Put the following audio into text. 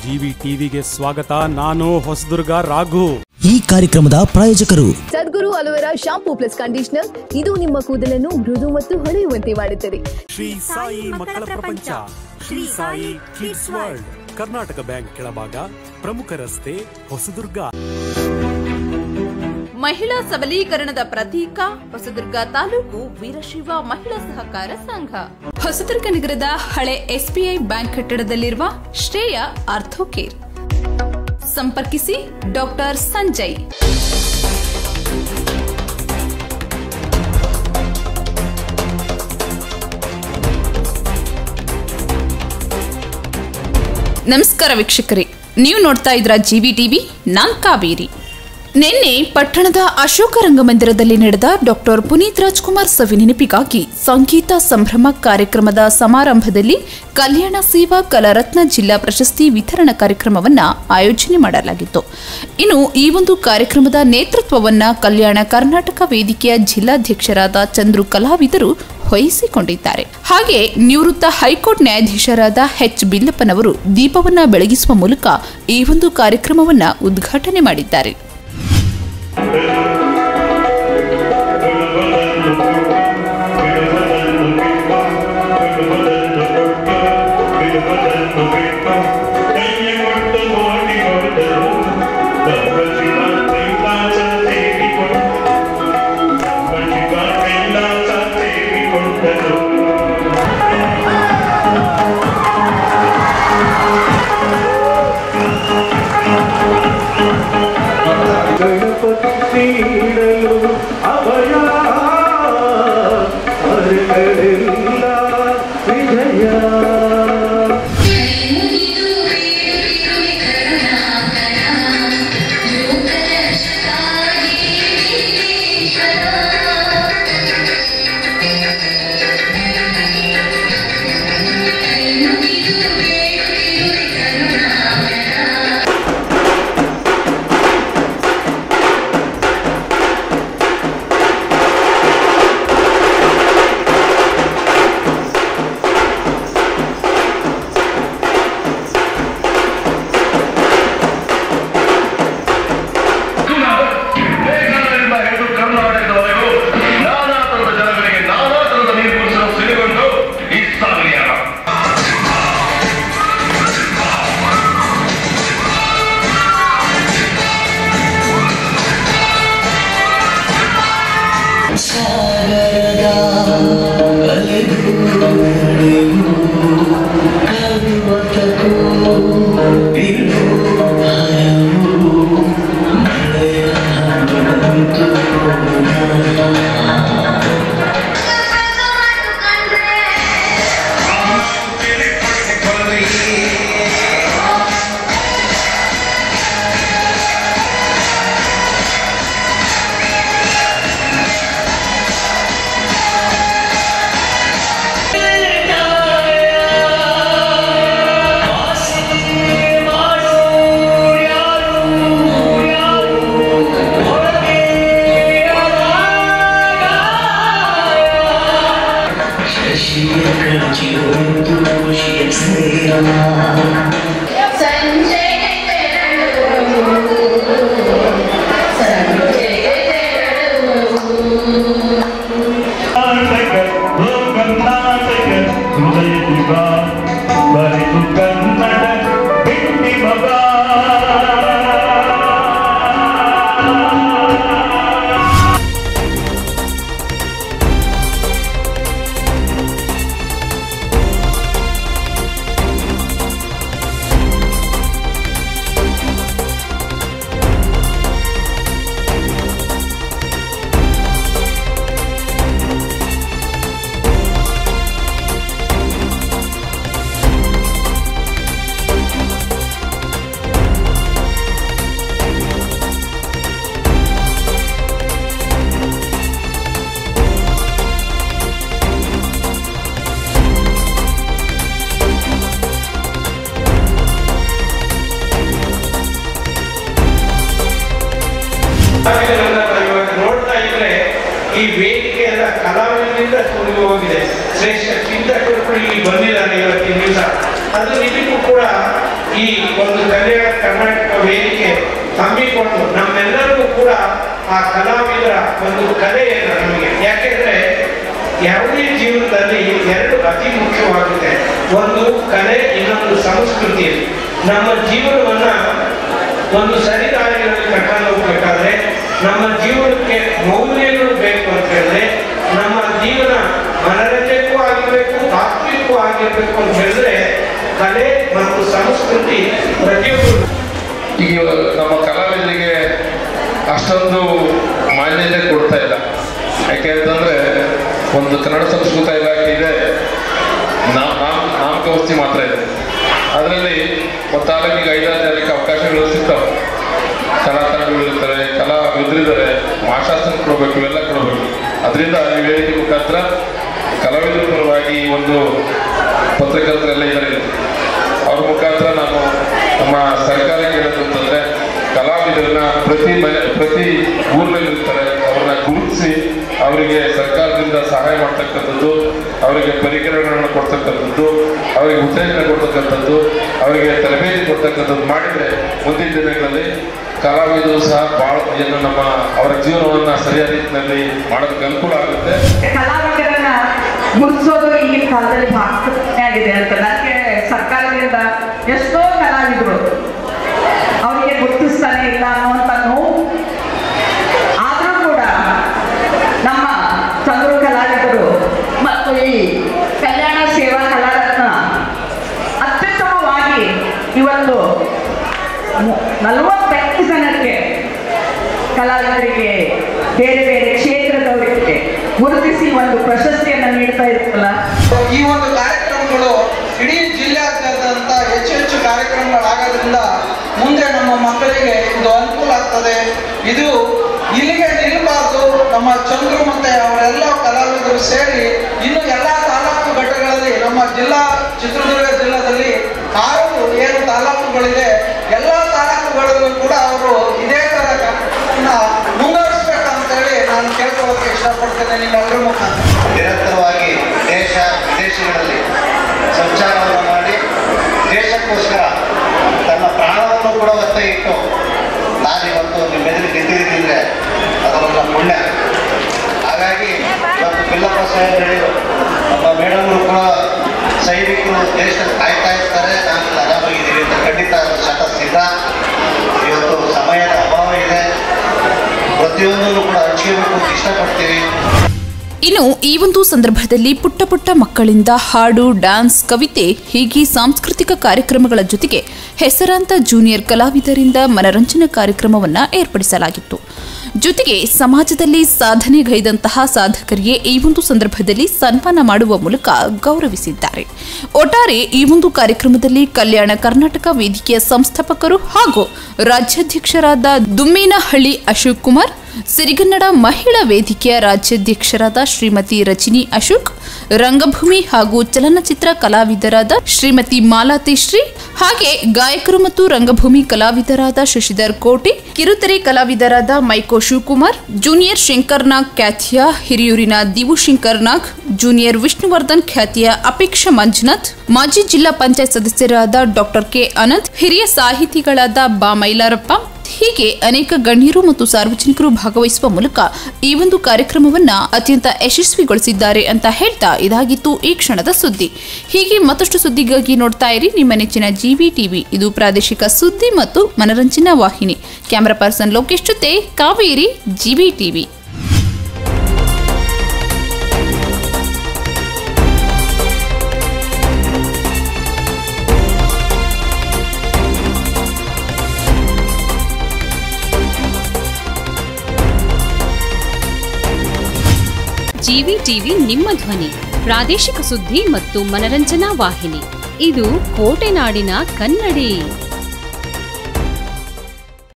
GV ಟಿವಿಗೆ ಸ್ವಾಗತ ನಾನು ಹೊಸದುರ್ಗ ರಾಘು ಈ ಕಾರ್ಯಕ್ರಮದ ಪ್ರಾಯೋಜಕರು Sadguru aloe vera shampoo plus conditioner ಇದು ನಿಮ್ಮ ಕೂದಲನ್ನು ಮೃದು ಮತ್ತು ಹೊಳೆಯುವಂತೆ ಮಾಡುತ್ತದೆ ಶ್ರೀ ಸಾಯಿ ಮಕ್ಕಳ ಪ್ರಪಂಚ Shri Sai kids world Karnataka bank ಕೆಳಭಾಗ ಪ್ರಮುಖ ರಸ್ತೆ ಹೊಸದುರ್ಗ ಮಹಿಳಾ ಸಬಲೀಕರಣದ ಪ್ರತೀಕ ಹೊಸದುರ್ಗ ತಾಲೂಕು ವೀರಶೈವ ಮಹಿಳಾ ಸಹಕಾರ ಸಂಘ ಹೊಸದುರ್ಗ ನಗರದ ಹಳೆ ಎಸ್ಬಿಐ ಬ್ಯಾಂಕ್ ಕಟ್ಟಡದಲ್ಲಿರುವ ಶ್ರೇಯ ಆರ್ಥೋಕೇರ್ ಸಂಪರ್ಕಿಸಿ ಡಾಕ್ಟರ್ ಸಂಜಯ್ ನಮಸ್ಕಾರ ವೀಕ್ಷಕರೇ ನೀವು ನೋಡ್ತಾ ಇದ್ರ ಜಿವಿ ಟಿವಿ ನಾನ್ ಕಾವೇರಿ ನಿನ್ನೆ ಪಟ್ಟಣದ ಅಶೋಕ ರಂಗಮಂದಿರದಲ್ಲಿ ನಡೆದ ಡಾಕ್ಟರ್ ಪುನೀತ್ ರಾಜ್ಕುಮಾರ್ ಸವಿ ನೆನಪಿಗಾಗಿ ಸಂಗೀತ ಸಂಭ್ರಮ ಕಾರ್ಯಕ್ರಮದ ಸಮಾರಂಭದಲ್ಲಿ ಕಲ್ಯಾಣ ಸೇವಾ ಕಲಾರತ್ನ ಜಿಲ್ಲಾ ಪ್ರಶಸ್ತಿ ವಿತರಣಾ ಕಾರ್ಯಕ್ರಮವನ್ನ ಆಯೋಜನೆ ಮಾಡಲಾಗಿತ್ತು ಇನ್ನು ಈ ಒಂದು ಕಾರ್ಯಕ್ರಮದ ನೇತೃತ್ವವನ್ನ ಕಲ್ಯಾಣ ಕರ್ನಾಟಕ ವೇದಿಕೆಯ ಜಿಲ್ಲಾಧ್ಯಕ್ಷರಾದ ಚಂದ್ರು ಕಲಾವಿದರು ವಹಿಸಿಕೊಂಡಿದ್ದಾರೆ ಹಾಗೆ ನಿವೃತ್ತ ಹೈಕೋರ್ಟ್ ನ್ಯಾಯಾಧೀಶರಾದ ಎಚ್ ಬಿಲ್ಲಪ್ಪನವರು ದೀಪವನ್ನ ಬೆಳಗಿಸುವ ಮೂಲಕ ಈ ಒಂದು ಕಾರ್ಯಕ್ರಮವನ್ನ ಉದ್ಘಾಟನೆ ಮಾಡಿದ್ದಾರೆ ಗಣಪತಿ ನೀಡಲು ಅಭಯ ಅರೆಗಳೆಲ್ಲ ವಿಜಯ ಬೇಕಾದರಿಂದ ಹಿಡಿದು ಕರ್ನಾಟಕದವರೆಗೂ ನಾನಾ ತರದ ಜನಗಳಿಗೆ ನಾನಾ ತರದ ನೀರು ಕುಡಿಸಲು ಸಿಡಿಗೊಂಡು ಈ ಸಾಗಲಿಯಾರ ಸಾಗರದ ಅಲೆಗೂ ನಡೆಯೂ ಕಲ್ಮತಕ್ಕೂ ಇರು ಭಯವು ಮಳೆಯ ಬಂತು ಶಶಿಯ ಕಳಚಿರುವುದು ಖುಷಿಯ ಸೇರ ಕರ್ನಾಟಕ ಹೃದಯ ದಿವ ಬರಿದು ಕನ್ನಡ ಬಿಟ್ಟಿ ಮಗ ಇವತ್ತು ನೋಡ್ತಾ ಇದ್ರೆ ಈ ವೇದಿಕೆಯಲ್ಲ ಕಲಾವಿದರಿಂದ ತುಂಬಿ ಹೋಗಿದೆ ಶ್ರೇಷ್ಠ ಚಿಂತಕರು ಕೂಡ ಇಲ್ಲಿ ಬಂದಿದ್ದಾರೆ ಇವತ್ತಿನ ದಿವಸ ಅದು ನಿಜಕ್ಕೂ ಕೂಡ ಈ ಒಂದು ಹಮ್ಮಿಕೊಂಡು ನಮ್ಮೆಲ್ಲರಿಗೂ ಕೂಡ ಆ ಕಲಾವಿದರ ಒಂದು ಕಲೆಯನ್ನು ನಮಗೆ ಯಾಕೆಂದ್ರೆ ಯಾವುದೇ ಜೀವನದಲ್ಲಿ ಎರಡು ಅತಿ ಮುಖ್ಯವಾಗುತ್ತೆ ಒಂದು ಕಲೆ ಇನ್ನೊಂದು ಸಂಸ್ಕೃತಿ ನಮ್ಮ ಜೀವನವನ್ನ ಒಂದು ಸರಿದಾರಿಗಳಲ್ಲಿ ಕರ್ಕೊಂಡು ಹೋಗ್ಬೇಕಾದ್ರೆ ನಮ್ಮ ಜೀವನಕ್ಕೆ ಮೌಲ್ಯಗಳು ಬೇಕು ಅಂತ ಹೇಳಿದ್ರೆ ನಮ್ಮ ಜೀವನ ಮನರಂಜನೆಗೂ ಆಗಿರ್ಬೇಕು ತಾತ್ವಿಕವೂ ಆಗಿರ್ಬೇಕು ಅಂತ ಹೇಳಿದ್ರೆ ಕಲೆ ಮತ್ತು ಸಂಸ್ಕೃತಿ ಪ್ರತಿಯೊಬ್ಬರು ಈಗ ನಮ್ಮ ಕಲಾವಿದರಿಗೆ ಅಷ್ಟೊಂದು ಮಾನ್ಯತೆ ಕೊಡ್ತಾ ಇಲ್ಲ ಯಾಕೆ ಅಂತಂದ್ರೆ ಒಂದು ಕನ್ನಡ ಸಂಸ್ಕೃತ ಇಲಾಖೆ ಇದೆ ನಾಮ ನಾಮ ನಾಮಕಾವಸ್ತಿ ಮಾತ್ರ ಇದೆ ಅದರಲ್ಲಿ ಒಂದು ತಾಲೂಕಿಗೆ ಐದಾರು ಜನಕ್ಕೆ ಅವಕಾಶಗಳು ಸಿಗ್ತವೆ ಕಲಾ ತಂಡಗಳು ಇರ್ತಾರೆ ಕಲಾವಿದರಿದ್ದಾರೆ ಮಾಶಾಸನ ಕೊಡಬೇಕು ಇವೆಲ್ಲ ಕೊಡಬೇಕು ಅದರಿಂದ ಈ ವೇದಿಕೆ ಮುಖಾಂತರ ಕಲಾವಿದರ ಪರವಾಗಿ ಈ ಒಂದು ಪತ್ರಕರ್ತರೆಲ್ಲ ಇದ್ದಾರೆ ಅವ್ರ ಮುಖಾಂತರ ನಾನು ನಮ್ಮ ಸರ್ಕಾರಕ್ಕೆ ಹೇಳೋದಂತಂದ್ರೆ ಕಲಾವಿದರನ್ನ ಪ್ರತಿ ಮನೆ ಪ್ರತಿ ಊರಿನಲ್ಲಿ ಇರ್ತಾರೆ ಅವ್ರನ್ನ ಗುರುತಿಸಿ ಅವರಿಗೆ ಸರ್ಕಾರದಿಂದ ಸಹಾಯ ಮಾಡ್ತಕ್ಕಂಥದ್ದು ಅವರಿಗೆ ಪರಿಕರಗಳನ್ನು ಕೊಡ್ತಕ್ಕಂಥದ್ದು ಅವರಿಗೆ ಉತ್ತೇಜನ ಕೊಡ್ತಕ್ಕಂಥದ್ದು ಅವರಿಗೆ ತರಬೇತಿ ಕೊಡ್ತಕ್ಕಂಥದ್ದು ಮಾಡಿದರೆ ಮುಂದಿನ ದಿನಗಳಲ್ಲಿ ಕಲಾವಿದರು ಸಹ ಭಾಳ ಏನು ನಮ್ಮ ಅವರ ಜೀವನವನ್ನು ಸರಿಯಾದ ರೀತಿಯಲ್ಲಿ ಮಾಡೋದಕ್ಕೆ ಅನುಕೂಲ ಆಗುತ್ತೆ ಕಲಾವಿದರನ್ನ ಗುರುತಿಸೋದು ಈಗಿನ ಕಾಲದಲ್ಲಿ ಬಹಳ ಕಡಿಮೆ ಆಗಿದೆ ಅಂತ ನನಗೆ ಸರ್ಕಾರದಿಂದ ಎಷ್ಟೋ ಕಲಾವಿದರು ಅವರಿಗೆ ಗುರುತಿಸ್ತಾನೆ ಇಲ್ಲ ಅನ್ನುವಂಥ ನೋವು ಆದರೂ ಕೂಡ ನಮ್ಮ ಚಂದ್ರು ಕಲಾವಿದರು ಮತ್ತು ಈ ಕಲ್ಯಾಣ ಸೇವಾ ಕಲಾರತ್ನ ಅತ್ಯುತ್ತಮವಾಗಿ ಇವತ್ತು ಮು- ನಲವತ್ತೆಂಟು ಜನಕ್ಕೆ ಕಲಾವಿದರಿಗೆ ಬೇರೆ ಬೇರೆ ಕ್ಷೇತ್ರದವರಿಗೆ ಗುರುತಿಸಿ ಒಂದು ಪ್ರಶಸ್ತಿಯನ್ನು ನೀಡ್ತಾ ಇರ್ತಲ್ಲ ಈ ಒಂದು ಕಾರ್ಯಕ್ರಮಗಳು ಇಡೀ ಜಿಲ್ಲೆಯಾದ್ಯಂತ ಹೆಚ್ಚು ಹೆಚ್ಚು ಕಾರ್ಯಕ್ರಮಗಳಾಗೋದ್ರಿಂದ ಮುಂದೆ ನಮ್ಮ ಮಕ್ಕಳಿಗೆ ಇದು ಅನುಕೂಲ ಆಗ್ತದೆ ಇದು ಇಲ್ಲಿಗೆ ನಿಲ್ಲಬಾರ್ದು ನಮ್ಮ ಚಂದ್ರು ಮತ್ತೆ ಅವರೆಲ್ಲ ಕಲಾವಿದರು ಸೇರಿ ಇನ್ನು ಎಲ್ಲ ತಾಲೂಕು ಘಟ್ಟಗಳಲ್ಲಿ ನಮ್ಮ ಜಿಲ್ಲಾ ಚಿತ್ರದುರ್ಗ ಜಿಲ್ಲಾದಲ್ಲಿ ಆರು ಏನು ತಾಲೂಕುಗಳಿದೆ ಎಲ್ಲ ತಾಲೂಕುಗಳಲ್ಲೂ ಕೂಡ ಅವರು ಇದೇ ಥರ ಕಾರ್ಯಕ್ರಮವನ್ನ ಮುಂದುವರಿಸ್ಬೇಕಂತೇಳಿ ನಾನು ಕೇಳ್ಕೊಳ್ಳೋಕೆ ಇಷ್ಟಪಡ್ತೇನೆ ನಿಮ್ಮೆಲ್ಲರ ಮುಖಾಂತರ ನಿರಂತರವಾಗಿ ದೇಶ ವಿದೇಶಗಳಲ್ಲಿ ಸಂಚಾರವನ್ನು ಮಾಡಿ ದೇಶಕ್ಕೋಸ್ಕರ ತನ್ನ ಪ್ರಾಣವನ್ನು ಕೂಡ ಒತ್ತೆ ಇಟ್ಟು ನಾನಿವತ್ತು ನಿಮ್ಮ ಎದುರಿಗೆ ನಿಂತಿದ್ದೀನಿ ಅದು ನನ್ನ ಪುಣ್ಯ ಹಾಗಾಗಿ ಇವತ್ತು ಬಿಲ್ಲಪ್ಪ ಸಾಹೇಬ್ ಹೇಳಿದರು ನಮ್ಮ ಮೇಡಮ್ರು ಕೂಡ ಸೈನಿಕರು ದೇಶ ಕಾಯ್ತಾ ಇರ್ತಾರೆ ನಾನು ಆರಾಮಾಗಿದ್ದೀನಿ ಅಂತ ಖಂಡಿತ ಅದು ಶತ ಸಿದ್ಧ ಇವತ್ತು ಸಮಯದ ಅಭಾವ ಇದೆ ಪ್ರತಿಯೊಂದನ್ನು ಕೂಡ ಹಂಚ್ಕೋಬೇಕು ಅಂತ ಇಷ್ಟಪಡ್ತೀವಿ ಇನ್ನು ಈ ಒಂದು ಸಂದರ್ಭದಲ್ಲಿ ಪುಟ್ಟ ಪುಟ್ಟ ಮಕ್ಕಳಿಂದ ಹಾಡು ಡ್ಯಾನ್ಸ್ ಕವಿತೆ ಹೀಗೆ ಸಾಂಸ್ಕೃತಿಕ ಕಾರ್ಯಕ್ರಮಗಳ ಜೊತೆಗೆ ಹೆಸರಾಂತ ಜೂನಿಯರ್ ಕಲಾವಿದರಿಂದ ಮನರಂಜನಾ ಕಾರ್ಯಕ್ರಮವನ್ನ ಏರ್ಪಡಿಸಲಾಗಿತ್ತು ಜೊತೆಗೆ ಸಮಾಜದಲ್ಲಿ ಸಾಧನೆಗೈದಂತಹ ಸಾಧಕರಿಗೆ ಈ ಒಂದು ಸಂದರ್ಭದಲ್ಲಿ ಸನ್ಮಾನ ಮಾಡುವ ಮೂಲಕ ಗೌರವಿಸಿದ್ದಾರೆ ಒಟ್ಟಾರೆ ಈ ಒಂದು ಕಾರ್ಯಕ್ರಮದಲ್ಲಿ ಕಲ್ಯಾಣ ಕರ್ನಾಟಕ ವೇದಿಕೆಯ ಸಂಸ್ಥಾಪಕರು ಹಾಗೂ ರಾಜ್ಯಾಧ್ಯಕ್ಷರಾದ ದುಮ್ಮೇನಹಳ್ಳಿ ಅಶೋಕ್ ಕುಮಾರ್ ಸಿರಿಗನ್ನಡ ಮಹಿಳಾ ವೇದಿಕೆಯ ರಾಜ್ಯಾಧ್ಯಕ್ಷರಾದ ಶ್ರೀಮತಿ ರಚಿನಿ ಅಶೋಕ್ ರಂಗಭೂಮಿ ಹಾಗೂ ಚಲನಚಿತ್ರ ಕಲಾವಿದರಾದ ಶ್ರೀಮತಿ ಮಾಲಾತಿ ಶ್ರೀ ಹಾಗೆ ಗಾಯಕರು ಮತ್ತು ರಂಗಭೂಮಿ ಕಲಾವಿದರಾದ ಶಶಿಧರ್ ಕೋಟೆ ಕಿರುತೆರೆ ಕಲಾವಿದರಾದ ಮೈಕೋ ಶಿವಕುಮಾರ್ ಜೂನಿಯರ್ ಶಂಕರ್ ನಾಗ್ ಖ್ಯಾತಿಯ ಹಿರಿಯೂರಿನ ದಿವು ಶಂಕರ್ ನಾಗ್ ಜೂನಿಯರ್ ವಿಷ್ಣುವರ್ಧನ್ ಖ್ಯಾತಿಯ ಅಪೇಕ್ಷಾ ಮಂಜುನಾಥ್ ಮಾಜಿ ಜಿಲ್ಲಾ ಪಂಚಾಯತ್ ಸದಸ್ಯರಾದ ಡಾಕ್ಟರ್ ಕೆ ಅನಂತ್ ಹಿರಿಯ ಸಾಹಿತಿಗಳಾದ ಬಾ ಮೈಲಾರಪ್ಪ ಹೀಗೆ ಅನೇಕ ಗಣ್ಯರು ಮತ್ತು ಸಾರ್ವಜನಿಕರು ಭಾಗವಹಿಸುವ ಮೂಲಕ ಈ ಒಂದು ಕಾರ್ಯಕ್ರಮವನ್ನ ಅತ್ಯಂತ ಯಶಸ್ವಿಗೊಳಿಸಿದ್ದಾರೆ ಅಂತ ಹೇಳ್ತಾ ಇದಾಗಿತ್ತು ಈ ಕ್ಷಣದ ಸುದ್ದಿ ಹೀಗೆ ಮತ್ತಷ್ಟು ಸುದ್ದಿಗಾಗಿ ನೋಡ್ತಾ ಇರಿ ನಿಮ್ಮ ನೆಚ್ಚಿನ ಜಿವಿ ಟಿವಿ ಇದು ಪ್ರಾದೇಶಿಕ ಸುದ್ದಿ ಮತ್ತು ಮನರಂಜನಾ ವಾಹಿನಿ ಕ್ಯಾಮರಾ ಪರ್ಸನ್ ಲೋಕೇಶ್ ಜೊತೆ Kaveri GV TV GV TV ನಿಮ್ಮ ಧ್ವನಿ ಪ್ರಾದೇಶಿಕ ಸುದ್ದಿ ಮತ್ತು ಮನರಂಜನಾ ವಾಹಿನಿ ಇದು ಕೋಟೆನಾಡಿನ ಕನ್ನಡಿ